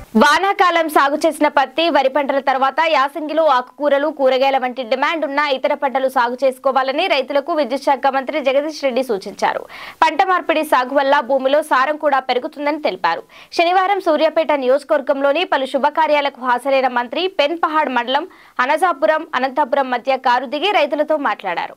వానాకాలం సాగు చేసిన పత్తి వరి పంటల తర్వాత యాసంగిలో ఆకుకూరలు కూరగాయల వంటి డిమాండ్ ఉన్న ఇతర పంటలు సాగు చేసుకోవాలని రైతులకు విద్యుత్ శాఖ మంత్రి జగదీష్ రెడ్డి సూచించారు పంట మార్పిడి సాగు వల్ల భూమిలో సారం కూడా పెరుగుతుందని తెలిపారు శనివారం సూర్యాపేట నియోజకవర్గంలోని పలు శుభకార్యాలకు హాజరైన మంత్రి పెన్ పహాడ్ మండలం అనజాపురం అనంతపురం మధ్య కారు దిగి రైతులతో మాట్లాడారు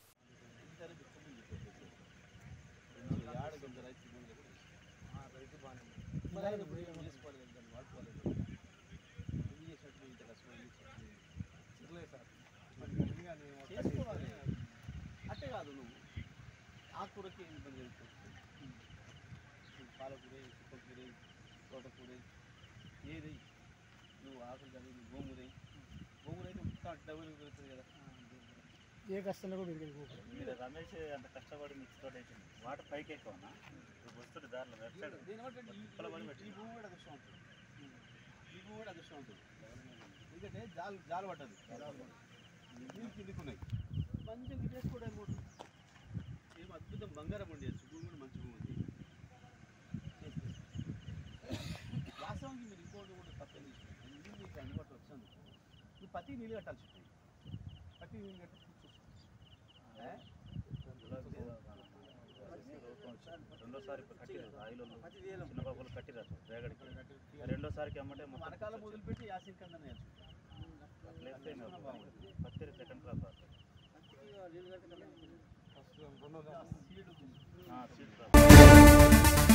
అట్టే కాదు నువ్వు ఆకుకూరకి ఏం ఇబ్బంది జరుగుతుంది పాలకూర చుక్కకూర తోటకూర ఏది నువ్వు ఆకులు కానీ నువ్వు గోంగూర గోంగూర అయితే మొత్తం డబ్బులు పెరుగుతుంది కదా ఏ కష్టంలో కూడా పెరిగేది మీరు రమేష్ అంత కష్టపడి మిక్స్ తోట వేసింది వాటర్ పైకి ఎక్కువనా ఇప్పుడు వస్తుంది దారిలో వెబ్ సైడ్ దీని బట్టి ఈ- ఉప్పల పని ఈ- పెట్టి. ఈ భూమి కూడా అదృష్టం ఉంటుంది ఈ భూమి కూడా అదృష్టం ఉంటుంది ఎందుకంటే జాలు జాలు పడ్డది నీళ్ళు కిందికున్నాయి మంచిగా గిట్టేసుకోవడానికి కూడా ఏం అద్భుతం బంగారం ఉండేది భూమి కూడా మంచి భూమి ఉంది వాస్తవానికి మీరు ఇంకోటి కూడా తప్పని తీసుకుంటారు నీళ్ళు మీకు అందుబాటులో వచ్చాను నువ్వు ప్రతి నీళ్ళు కట్టాల్సి ఉంటుంది ప్రతి నీళ్ళు కట్టి కూర్చోచ్చు రెండోసారి ఇప్పుడు కట్టిరారు ఆయిల్ చిన్న బాబులు కట్టిరారు రేగడికి రెండోసారికి అమ్మంటే మొత్తం మనకాల మొదలుపెట్టి యాసింకందని నేర్చుకుంటాం అట్లా వేస్తే ఇంకా బాగుంటుంది పత్తి సెకండ్ క్లాస్ ఫస్ట్ సీడ్